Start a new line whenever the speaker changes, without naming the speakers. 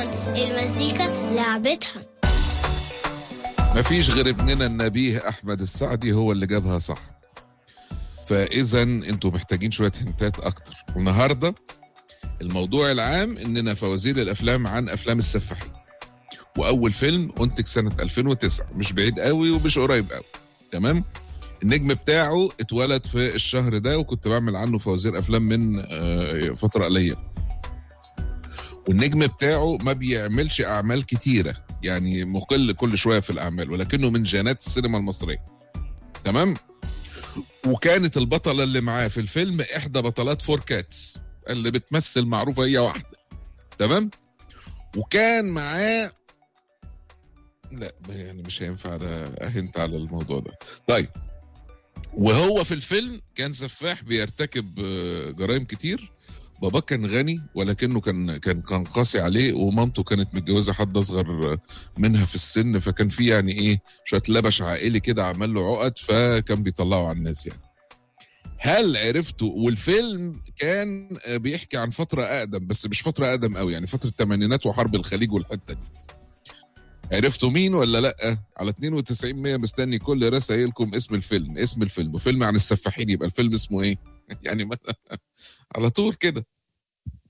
رمضان المزيكا لعبتها
مفيش غير ابننا النبيه احمد السعدي هو اللي جابها صح فاذا انتوا محتاجين شويه هنتات اكتر النهارده الموضوع العام اننا فوازير الافلام عن افلام السفاحين واول فيلم انتج سنه 2009 مش بعيد قوي ومش قريب قوي تمام النجم بتاعه اتولد في الشهر ده وكنت بعمل عنه فوازير افلام من آه، فتره قليله والنجم بتاعه ما بيعملش اعمال كتيره يعني مقل كل شويه في الاعمال ولكنه من جانات السينما المصريه تمام وكانت البطله اللي معاه في الفيلم احدى بطلات فور كاتس اللي بتمثل معروفه هي واحده تمام وكان معاه لا يعني مش هينفع أنا اهنت على الموضوع ده طيب وهو في الفيلم كان سفاح بيرتكب آه، جرائم كتير باباه كان غني ولكنه كان كان كان قاسي عليه ومامته كانت متجوزه حد اصغر منها في السن فكان في يعني ايه شويه لبش عائلي كده عمل له عقد فكان بيطلعه على الناس يعني هل عرفتوا والفيلم كان بيحكي عن فتره اقدم بس مش فتره اقدم قوي يعني فتره الثمانينات وحرب الخليج والحته دي عرفتوا مين ولا لا على 92 100 مستني كل رسائلكم اسم الفيلم اسم الفيلم وفيلم عن السفاحين يبقى الفيلم اسمه ايه يعني ما على طول كده